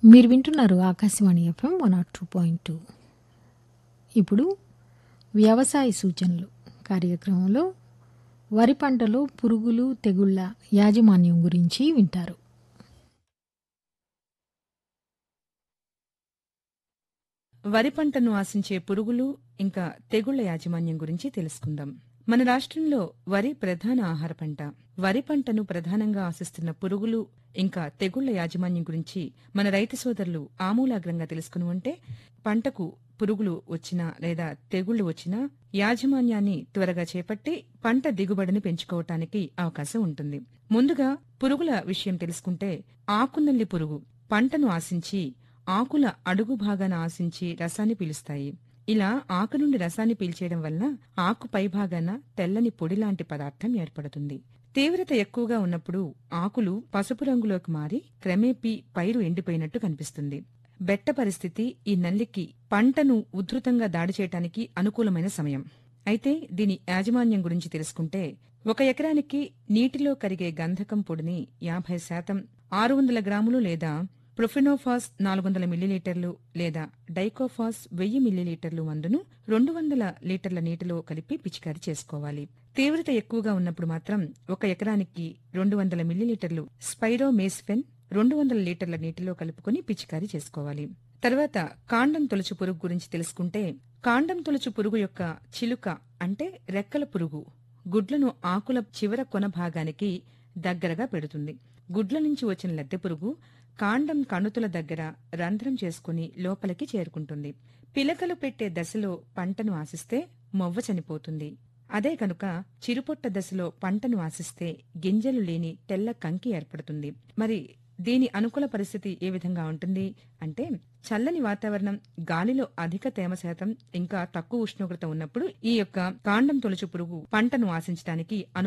మీరు వింటున్నారు Akashvani FM one nought two point two ఇప్పుడు వ్యవసాయ సూచనలు కార్యక్రమంలో వరి పంటలో పురుగులు తెగుళ్ల యాజమాన్యం గురించి వింటారు వరి పంటను ఆశించే పురుగులు ఇంకా తెగుళ్ల యాజమాన్యం గురించి తెలుసుకుందాం మన రాష్ట్రంలో వరి ప్రధాన ఆహార పంట వరి పంటను ప్రధానంగా ఆశిస్తున్న పురుగులు ఇంకా తెగుళ్ల యాజమాన్యం గురించి మన రైతు సోదరులు ఆమూలాగ్రంగా తెలుసుకుని ఉంటే పంటకు పురుగులు వచ్చినా లేదా తెగుళ్లు వచ్చినా యాజమాన్యాన్ని త్వరగా చేపట్టి పంట దిగుబడిని పెంచుకోవటానికి అవకాశం ఉంటుంది ముందుగా పురుగుల విషయం తెలుసుకుంటే ఆకునల్లి పురుగు పంటను ఆశించి ఆకుల అడుగు భాగాన ఆశించి రసాన్ని పీలుస్తాయి ఇలా ఆకు నుండి రసాన్ని పీల్చేయడం వలన ఆకు పైభాగాన తెల్లని పొడిలాంటి పదార్థం ఏర్పడుతుంది తీవ్రత ఎక్కువగా ఉన్నప్పుడు ఆకులు పసుపు రంగులోకి మారి క్రమేపీ పైరు ఎండిపోయినట్టు కనిపిస్తుంది బెట్ట పరిస్థితి ఈ నల్లికి పంటను ఉధృతంగా దాడి చేయటానికి అనుకూలమైన సమయం అయితే దీని యాజమాన్యం గురించి తెలుసుకుంటే ఒక ఎకరానికి నీటిలో కరిగే గంధకం పొడిని యాభై శాతం ఆరు వందల గ్రాములు లేదా ప్రొఫినోఫాస్ నాలుగు వందల మిల్లీలీటర్లు లేదా డైకోఫాస్ వెయ్యి మిల్లీలీటర్లు మందును రెండు వందల లీటర్ల నీటిలో కలిపి పిచికారీ చేసుకోవాలి తీవ్రత ఎక్కువగా ఉన్నప్పుడు మాత్రం ఒక ఎకరానికి రెండు వందల మిల్లీలీటర్లు స్పైరోమేస్ఫెన్ రెండు వందల లీటర్ల నీటిలో కలుపుకొని పిచికారీ చేసుకోవాలి తర్వాత కాండం తొలుచు పురుగు గురించి తెలుసుకుంటే కాండం తొలుచు పురుగు యొక్క చిలుక అంటే రెక్కల పురుగు గుడ్లను ఆకుల చివర కొన భాగానికి దగ్గరగా పెడుతుంది గుడ్ల నుంచి వచ్చిన లద్దె పురుగు కాండం కణుతుల దగ్గర రంధ్రం చేసుకుని లోపలికి చేరుకుంటుంది పిలకలు పెట్టే దశలో పంటను ఆశిస్తే మొవ్వ చనిపోతుంది అదే కనుక చిరుపొట్ట దశలో పంటను ఆశిస్తే గింజలు లేని తెల్ల కంకి ఏర్పడుతుంది మరి దీని అనుకూల పరిస్థితి ఏ విధంగా ఉంటుంది అంటే చల్లని వాతావరణం గాలిలో అధిక తేమ శాతం ఇంకా తక్కువ ఉష్ణోగ్రత ఉన్నప్పుడు ఈ యొక్క కాండం తొలుచు పురుగు పంటను ఆశించడానికి అను